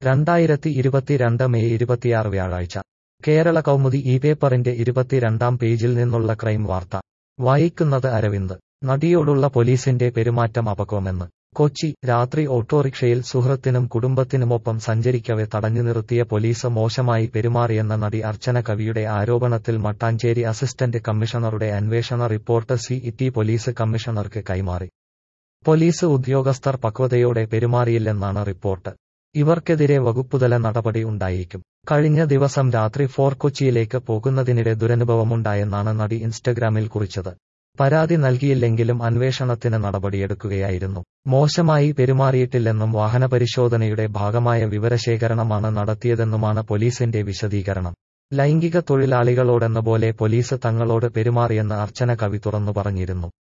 രണ്ടായിരത്തി ഇരുപത്തിരണ്ട് മെയ് ഇരുപത്തിയാറ് വ്യാഴാഴ്ച കേരള കൗമുദി ഈ പേപ്പറിന്റെ ഇരുപത്തിരണ്ടാം പേജിൽ നിന്നുള്ള ക്രൈം വാർത്ത വായിക്കുന്നത് അരവിന്ദ് നടിയോടുള്ള പോലീസിന്റെ പെരുമാറ്റം അപക്വമെന്ന് കൊച്ചി രാത്രി ഓട്ടോറിക്ഷയിൽ സുഹൃത്തിനും കുടുംബത്തിനുമൊപ്പം സഞ്ചരിക്കവെ തടഞ്ഞു നിർത്തിയ പോലീസ് മോശമായി പെരുമാറിയെന്ന നടി അർച്ചന കവിയുടെ ആരോപണത്തിൽ മട്ടാഞ്ചേരി അസിസ്റ്റന്റ് കമ്മീഷണറുടെ അന്വേഷണ റിപ്പോർട്ട് സി ഇറ്റി പോലീസ് കമ്മീഷണർക്ക് കൈമാറി പോലീസ് ഉദ്യോഗസ്ഥർ പക്വതയോടെ പെരുമാറിയില്ലെന്നാണ് റിപ്പോർട്ട് ഇവർക്കെതിരെ വകുപ്പുതല നടപടി ഉണ്ടായേക്കും കഴിഞ്ഞ ദിവസം രാത്രി ഫോർ കൊച്ചിയിലേക്ക് പോകുന്നതിനിടെ ദുരനുഭവമുണ്ടായെന്നാണ് നടി ഇൻസ്റ്റഗ്രാമിൽ കുറിച്ചത് പരാതി നൽകിയില്ലെങ്കിലും അന്വേഷണത്തിന് നടപടിയെടുക്കുകയായിരുന്നു മോശമായി പെരുമാറിയിട്ടില്ലെന്നും വാഹനപരിശോധനയുടെ ഭാഗമായ വിവരശേഖരണമാണ് നടത്തിയതെന്നുമാണ് പോലീസിന്റെ വിശദീകരണം ലൈംഗിക തൊഴിലാളികളോടെന്ന പോലെ പോലീസ് തങ്ങളോട് പെരുമാറിയെന്ന് അർച്ചന കവി തുറന്നു പറഞ്ഞിരുന്നു